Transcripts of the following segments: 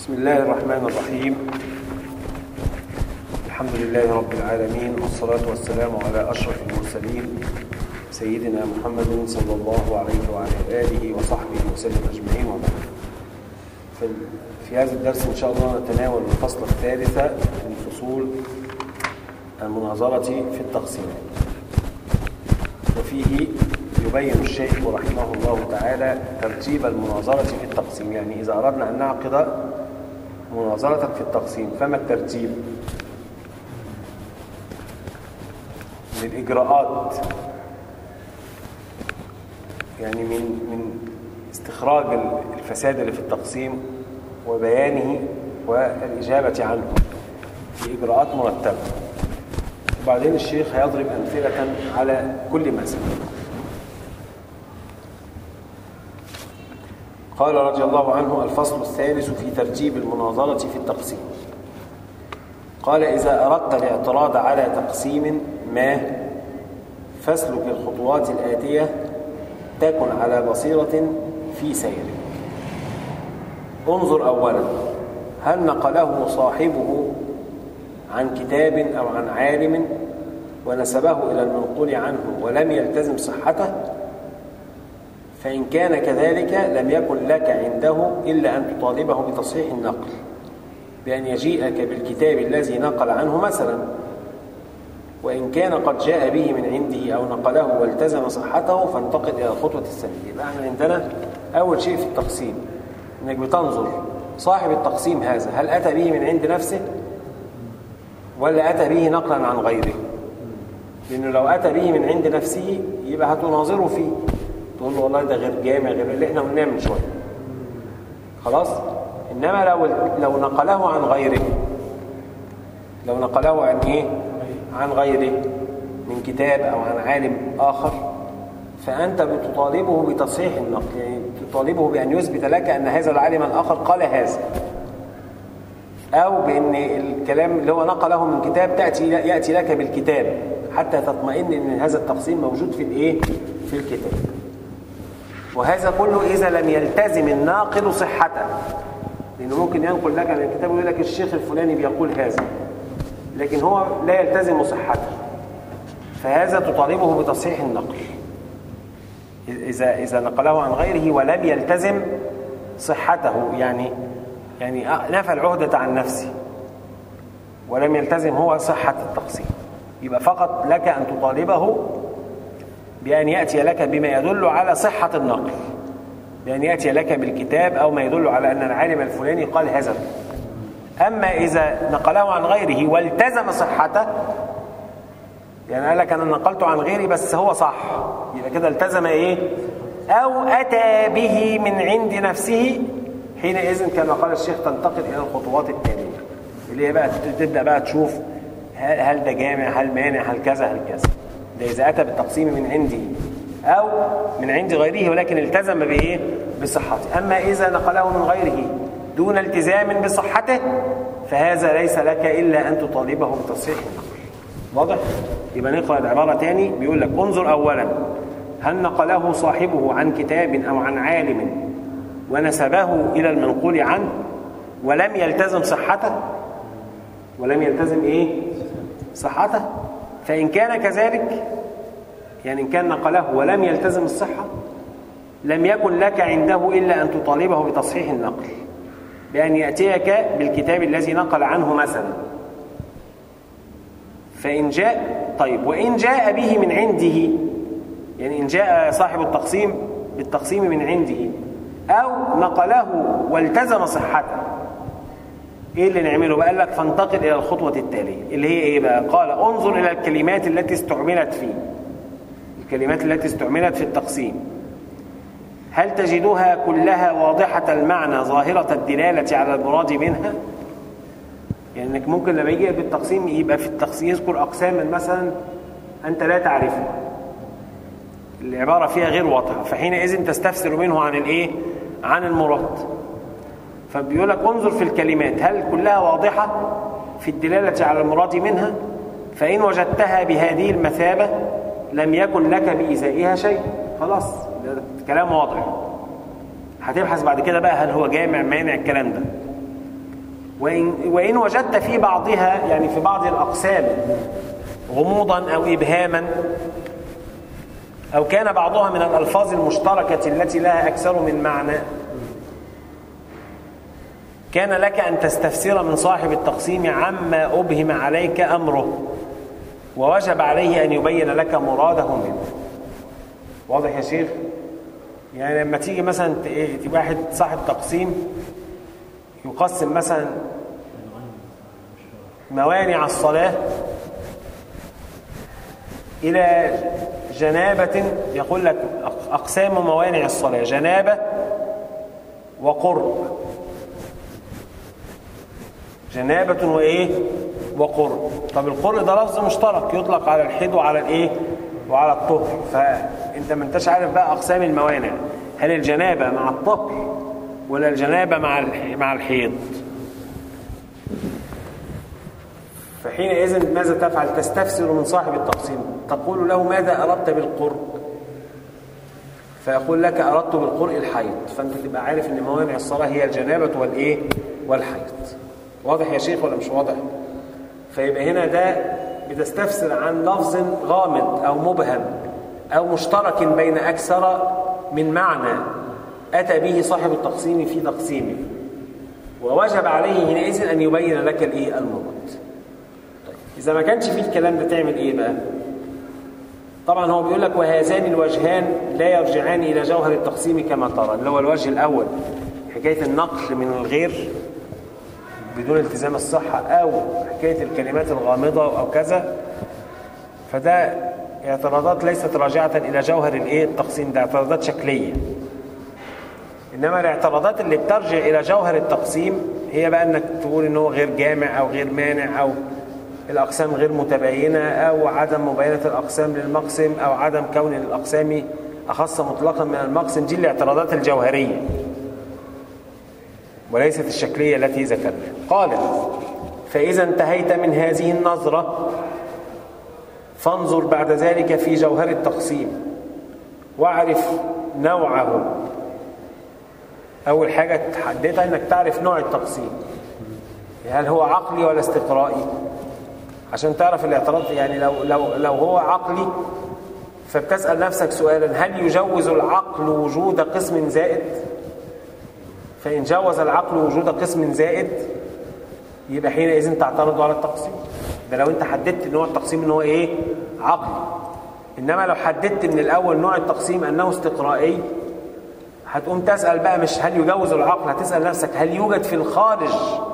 بسم الله الرحمن الرحيم الحمد لله رب العالمين والصلاة والسلام على أشرف المرسلين سيدنا محمد صلى الله عليه وعلى آله وصحبه وسلم أجمعين وبعد في هذا الدرس إن شاء الله نتناول الفصل الثالث من فصول المناظرة في التقسيمات وفيه يبين الشيخ رحمه الله تعالى ترتيب المناظرة في التقسيم يعني إذا أردنا أن نعقد مناظرة في التقسيم فما الترتيب للإجراءات يعني من من استخراج الفساد اللي في التقسيم وبيانه والإجابة عنه بإجراءات مرتبة وبعدين الشيخ هيضرب أمثلة على كل مسألة قال رضي الله عنه الفصل الثالث في ترتيب المناظرة في التقسيم قال إذا أردت الاعتراض على تقسيم ما فاسلك الخطوات الآتية تكن على بصيرة في سيرك انظر أولا هل نقله صاحبه عن كتاب أو عن عالم ونسبه إلى المنقول عنه ولم يلتزم صحته فإن كان كذلك لم يكن لك عنده إلا أن تطالبه بتصحيح النقل بأن يجيئك بالكتاب الذي نقل عنه مثلا وإن كان قد جاء به من عنده أو نقله والتزم صحته فانتقل إلى الخطوة الثانية يبقى احنا عندنا أول شيء في التقسيم إنك بتنظر صاحب التقسيم هذا هل أتى به من عند نفسه ولا أتى به نقلا عن غيره لأنه لو أتى به من عند نفسه يبقى هتناظره فيه تقول له والله ده غير جامع غير اللي احنا قلناه من شويه خلاص انما لو لو نقله عن غيره لو نقله عن ايه عن غيره من كتاب او عن عالم اخر فانت بتطالبه بتصحيح النقل يعني تطالبه بان يثبت لك ان هذا العالم الاخر قال هذا او بان الكلام اللي هو نقله من كتاب تاتي ياتي لك بالكتاب حتى تطمئن ان هذا التقسيم موجود في الايه في الكتاب وهذا كله إذا لم يلتزم الناقل صحته لأنه ممكن ينقل لك عن الكتاب ويقول لك الشيخ الفلاني بيقول هذا لكن هو لا يلتزم صحته فهذا تطالبه بتصحيح النقل إذا إذا نقله عن غيره ولم يلتزم صحته يعني يعني نفى العهدة عن نفسه ولم يلتزم هو صحة التقسيم يبقى فقط لك أن تطالبه بأن يأتي لك بما يدل على صحة النقل بأن يأتي لك بالكتاب أو ما يدل على أن العالم الفلاني قال هذا أما إذا نقله عن غيره والتزم صحته يعني قال لك أنا نقلته عن غيري بس هو صح يبقى كده التزم إيه أو أتى به من عند نفسه حينئذ كما قال الشيخ تنتقل إلى الخطوات التالية اللي هي بقى تبدأ بقى تشوف هل ده جامع هل مانع هل كذا هل كذا ده إذا أتى بالتقسيم من عندي أو من عند غيره ولكن التزم بإيه؟ بصحته أما إذا نقله من غيره دون التزام بصحته فهذا ليس لك إلا أن تطالبه بتصحيح النقل واضح؟ يبقى نقرأ العبارة تاني بيقول لك انظر أولا هل نقله صاحبه عن كتاب أو عن عالم ونسبه إلى المنقول عنه ولم يلتزم صحته ولم يلتزم إيه؟ صحته فإن كان كذلك يعني إن كان نقله ولم يلتزم الصحة لم يكن لك عنده إلا أن تطالبه بتصحيح النقل بأن يأتيك بالكتاب الذي نقل عنه مثلا فإن جاء طيب وإن جاء به من عنده يعني إن جاء صاحب التقسيم بالتقسيم من عنده أو نقله والتزم صحته ايه اللي نعمله بقى قال لك فانتقل الى الخطوه التاليه اللي هي ايه بقى قال انظر الى الكلمات التي استعملت فيه الكلمات التي استعملت في التقسيم هل تجدها كلها واضحه المعنى ظاهره الدلاله على المراد منها يعني انك ممكن لما يجي بالتقسيم يبقى في التقسيم يذكر اقساما مثلا انت لا تعرفها العباره فيها غير واضحه فحينئذ تستفسر منه عن الايه عن المراد فبيقول لك انظر في الكلمات هل كلها واضحة في الدلالة على المراد منها فإن وجدتها بهذه المثابة لم يكن لك بإزائها شيء خلاص ده كلام واضح هتبحث بعد كده بقى هل هو جامع مانع الكلام ده وإن, وإن وجدت في بعضها يعني في بعض الأقسام غموضا أو إبهاما أو كان بعضها من الألفاظ المشتركة التي لها أكثر من معنى كان لك أن تستفسر من صاحب التقسيم عما أبهم عليك أمره ووجب عليه أن يبين لك مراده منه واضح يا شيخ؟ يعني لما تيجي مثلا تبقى واحد صاحب تقسيم يقسم مثلا موانع الصلاة إلى جنابة يقول لك أقسام موانع الصلاة جنابة وقرب جنابة وإيه وقرب طب القرب ده لفظ مشترك يطلق على الحيض وعلى الإيه وعلى الطهر فأنت ما انتش عارف بقى أقسام الموانع هل الجنابة مع الطهر ولا الجنابة مع مع الحيض فحينئذ ماذا تفعل تستفسر من صاحب التقسيم تقول له ماذا أردت بالقرب فيقول لك أردت بالقرء الحيض فأنت تبقى عارف أن موانع الصلاة هي الجنابة والإيه والحيض واضح يا شيخ ولا مش واضح فيبقى هنا ده بتستفسر عن لفظ غامض أو مبهم أو مشترك بين أكثر من معنى أتى به صاحب التقسيم في تقسيمه ووجب عليه حينئذ أن يبين لك الإيه المراد طيب إذا ما كانش فيه الكلام ده تعمل إيه بقى طبعا هو بيقول لك وهذان الوجهان لا يرجعان إلى جوهر التقسيم كما ترى اللي هو الوجه الأول حكاية النقل من الغير بدون التزام الصحة أو حكاية الكلمات الغامضة أو كذا فده اعتراضات ليست راجعة إلى جوهر الإيه التقسيم ده اعتراضات شكلية إنما الاعتراضات اللي بترجع إلى جوهر التقسيم هي بقى أنك تقول إنه غير جامع أو غير مانع أو الأقسام غير متباينة أو عدم مباينة الأقسام للمقسم أو عدم كون الأقسام أخص مطلقا من المقسم دي الاعتراضات الجوهرية وليست الشكلية التي ذكرنا قال فإذا انتهيت من هذه النظرة فانظر بعد ذلك في جوهر التقسيم واعرف نوعه أول حاجة تحددها أنك تعرف نوع التقسيم هل هو عقلي ولا استقرائي عشان تعرف الاعتراض يعني لو, لو, لو هو عقلي فبتسأل نفسك سؤالا هل يجوز العقل وجود قسم زائد فإن جوز العقل وجود قسم زائد يبقى حينئذ تعترض على التقسيم ده لو انت حددت نوع التقسيم ان هو ايه عقلي انما لو حددت من الاول نوع التقسيم انه استقرائي هتقوم تسأل بقى مش هل يجوز العقل هتسأل نفسك هل يوجد في الخارج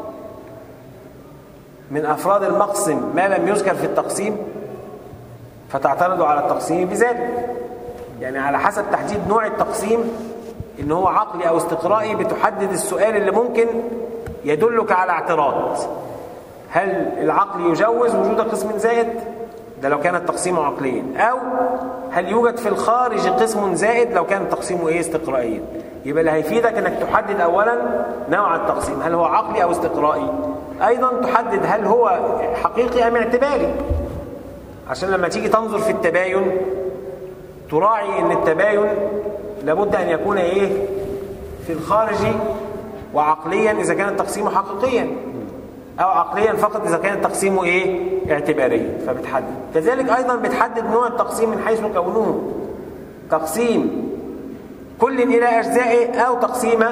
من أفراد المقسم ما لم يذكر في التقسيم فتعترض على التقسيم بذلك يعني على حسب تحديد نوع التقسيم ان هو عقلي او استقرائي بتحدد السؤال اللي ممكن يدلك على اعتراض هل العقل يجوز وجود قسم زائد ده لو كان التقسيم عقليا او هل يوجد في الخارج قسم زائد لو كان التقسيم ايه استقرائيا يبقى اللي هيفيدك انك تحدد اولا نوع التقسيم هل هو عقلي او استقرائي ايضا تحدد هل هو حقيقي ام اعتباري عشان لما تيجي تنظر في التباين تراعي ان التباين لابد ان يكون ايه في الخارج وعقليا اذا كان التقسيم حقيقيا او عقليا فقط اذا كان التقسيم ايه اعتباريا فبتحدد كذلك ايضا بتحدد نوع التقسيم من حيث كونه تقسيم كل الى اجزائه او تقسيم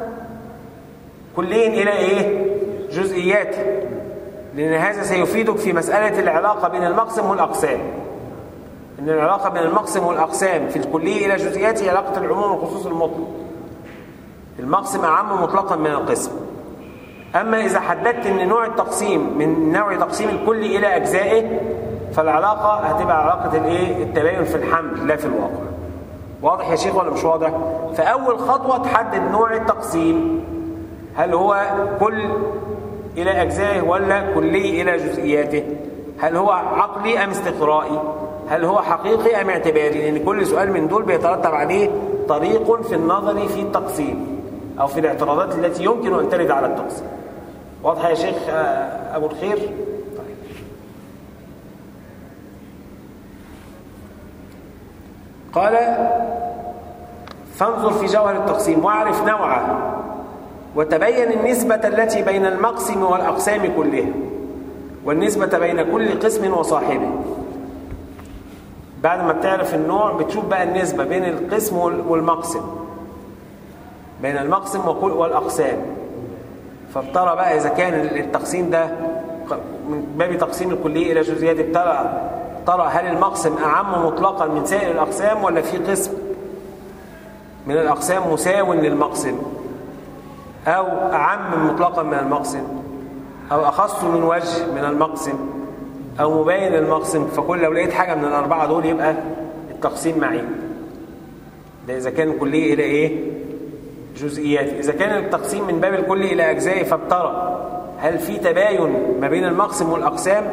كلين الى ايه جزئياته لان هذا سيفيدك في مساله العلاقه بين المقسم والاقسام ان العلاقه بين المقسم والاقسام في الكليه الى جزئياته علاقه العموم والخصوص المطلق المقسم اعم مطلقا من القسم أما إذا حددت أن نوع التقسيم من نوع تقسيم الكل إلى أجزائه فالعلاقة هتبقى علاقة الإيه؟ التباين في الحمل لا في الواقع واضح يا شيخ ولا مش واضح فأول خطوة تحدد نوع التقسيم هل هو كل إلى أجزائه ولا كلي إلى جزئياته هل هو عقلي أم استقرائي هل هو حقيقي أم اعتباري لأن كل سؤال من دول بيترتب عليه طريق في النظر في التقسيم أو في الاعتراضات التي يمكن أن ترد على التقسيم واضح يا شيخ أبو الخير طيب. قال فانظر في جوهر التقسيم واعرف نوعه وتبين النسبة التي بين المقسم والأقسام كلها والنسبة بين كل قسم وصاحبه بعد ما بتعرف النوع بتشوف بقى النسبة بين القسم والمقسم بين المقسم والأقسام فبترى بقى إذا كان التقسيم ده من باب تقسيم الكلية إلى جزئيات ترى ترى هل المقسم أعم مطلقا من سائر الأقسام ولا في قسم من الأقسام مساو للمقسم أو أعم مطلقا من المقسم أو أخص من وجه من المقسم أو مبين للمقسم فكل لو لقيت حاجة من الأربعة دول يبقى التقسيم معين ده إذا كان الكلية إلى إيه؟ جزئيات إذا كان التقسيم من باب الكلي إلى أجزاء فابترى هل في تباين ما بين المقسم والأقسام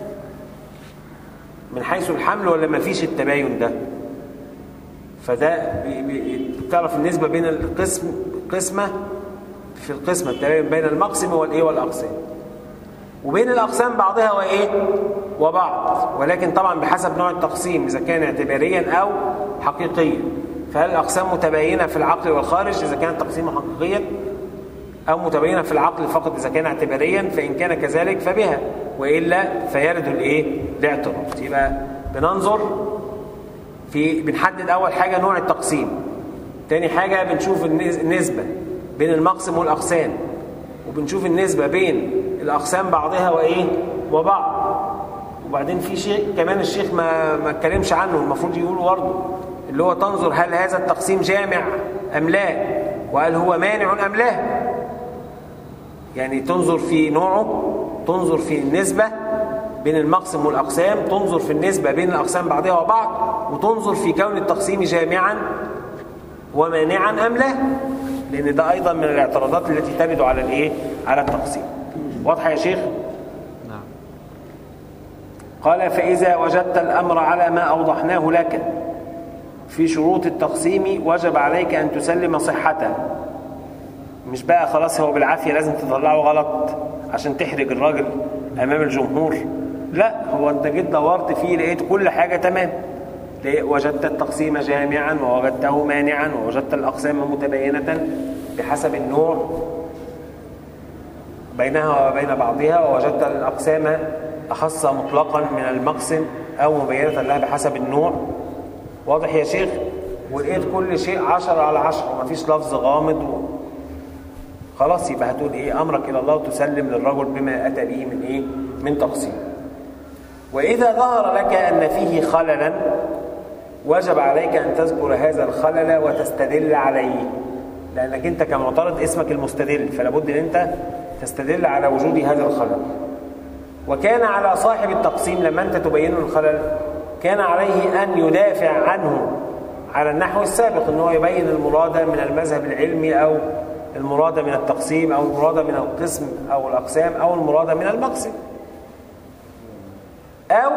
من حيث الحمل ولا ما فيش التباين ده فده تعرف النسبة بين القسم قسمة في القسمة التباين بين المقسم والإيه والأقسام وبين الأقسام بعضها وإيه وبعض ولكن طبعا بحسب نوع التقسيم إذا كان اعتباريا أو حقيقيا فهل الأقسام متباينة في العقل والخارج إذا كان التقسيم حقيقيا أو متباينة في العقل فقط إذا كان اعتباريا فإن كان كذلك فبها وإلا فيرد الإيه الاعتراض يبقى بننظر في بنحدد أول حاجة نوع التقسيم تاني حاجة بنشوف النسبة بين المقسم والأقسام وبنشوف النسبة بين الأقسام بعضها وإيه وبعض وبعدين في شيء كمان الشيخ ما ما اتكلمش عنه المفروض يقوله برضه اللي هو تنظر هل هذا التقسيم جامع أم لا وهل هو مانع أم لا يعني تنظر في نوعه تنظر في النسبة بين المقسم والأقسام تنظر في النسبة بين الأقسام بعضها وبعض وتنظر في كون التقسيم جامعا ومانعا أم لا لأن ده أيضا من الاعتراضات التي ترد على الإيه؟ على التقسيم واضحة يا شيخ؟ نعم قال فإذا وجدت الأمر على ما أوضحناه لك في شروط التقسيم وجب عليك أن تسلم صحته مش بقى خلاص هو بالعافية لازم تطلعه غلط عشان تحرج الراجل أمام الجمهور لا هو أنت جيت دورت فيه لقيت كل حاجة تمام وجدت التقسيم جامعا ووجدته مانعا ووجدت الأقسام متباينة بحسب النوع بينها وبين بعضها ووجدت الأقسام أخص مطلقا من المقسم أو مبينة لها بحسب النوع واضح يا شيخ ولقيت كل شيء عشرة على عشرة ومفيش لفظ غامض و... خلاص يبقى هتقول ايه امرك الى الله وتسلم للرجل بما اتى به من ايه من تقسيم واذا ظهر لك ان فيه خللا وجب عليك ان تذكر هذا الخلل وتستدل عليه لانك انت كمعترض اسمك المستدل فلا بد ان انت تستدل على وجود هذا الخلل وكان على صاحب التقسيم لما انت تبين الخلل كان عليه ان يدافع عنه على النحو السابق ان هو يبين المراد من المذهب العلمي او المراد من التقسيم أو المراد من القسم أو الأقسام أو المراد من المقسم أو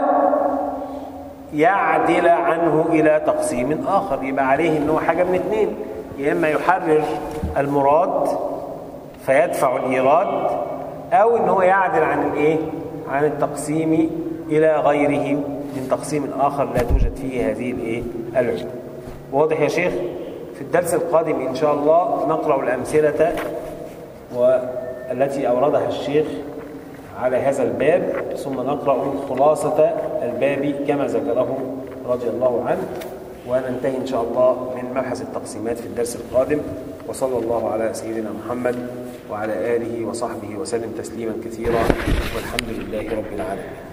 يعدل عنه إلى تقسيم آخر يبقى عليه أنه حاجة من اثنين يا إما يحرر المراد فيدفع الإيراد أو أنه يعدل عن الإيه؟ عن التقسيم إلى غيره من تقسيم آخر لا توجد فيه هذه الإيه؟ العلم واضح يا شيخ؟ في الدرس القادم إن شاء الله نقرأ الأمثلة والتي أوردها الشيخ على هذا الباب ثم نقرأ خلاصة الباب كما ذكره رضي الله عنه وننتهي إن شاء الله من مبحث التقسيمات في الدرس القادم وصلى الله على سيدنا محمد وعلى آله وصحبه وسلم تسليما كثيرا والحمد لله رب العالمين